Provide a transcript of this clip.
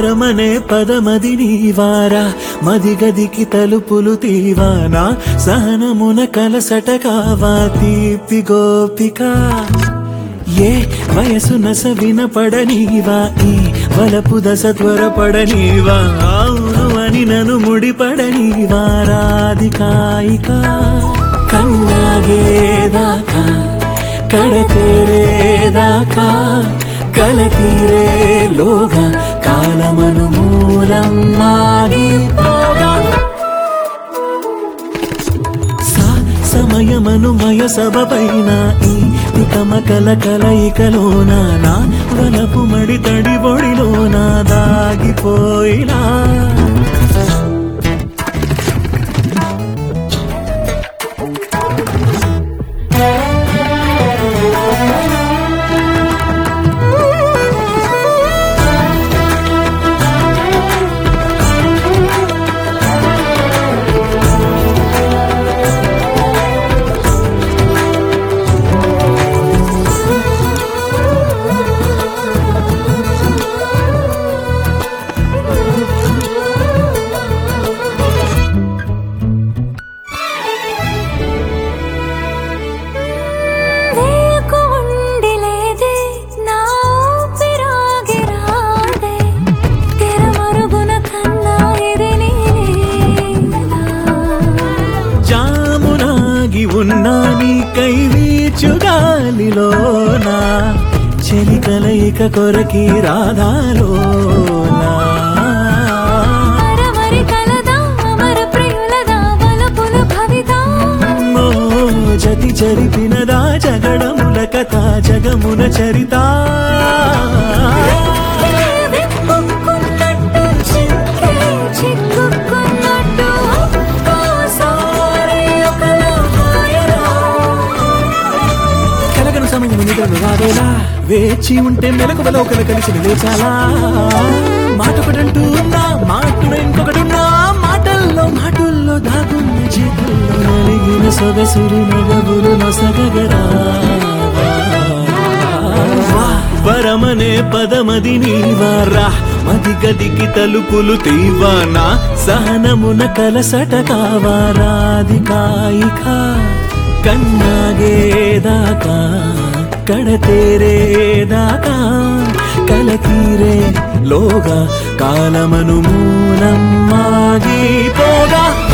వరమనే పదమది నీవారా మది గదికి తలుపులు తీవానా సహనమున కలసట కావా తీపి గోపిక ఏ వయసు నస వినపడనీవా ఈ వలపు దశ త్వరపడనీవా అవును అని నన్ను ముడిపడనీవా రాధికాయిక కన్నాగేదాకా కడతేరేదాకా కలతీరేలోగా కాలమను మూలం మాగిపోగా సా సమయమను మయ సభ పైన ఈ తికమకల కలయికలోన నా వలపు మడి తడి బొడిలోన దాగిపోయినా వేకు ఉండిలేదే నా ఊపిరాగిరాదే తెరమరుగున కన్నా ఇది నీలా జామునాగి ఉన్నా నీ కైవీచుగాలిలోనా చెలి కలయిక కొరకి రాధాలోనా మరమరి కలదా అమర ప్రియులదా వలపుల భవిదా ఓ జతి చరిపినదా జగడముల కథ జగమున చరిత విప్పుకున్నట్టు చిక్కే చిక్కుకున్నట్టు ఒక్కోసారి ఒకలా మాయలా కలగను సమయం నిద్రలు రావేలా వేచి ఉంటే మెలకువలో ఒకరు కలిసి లేచాలా మాటొకటంటూ ఉన్నా మాటలు ఇంకొకటున్నా మాటల్లో మాటల్లో దాగున్న చేతుల్లో నలిగిన సొగసురు నగబులు నొసగగరా వరమనే పదమది నీవారా మది గదికి తలుపులు తీవానా సహనమున కలసట కావారాధికాయిక కన్నాగేదాకా కడతేరేదాకా కలతీరే లోగా కాలమను మూలం మాగిపోగా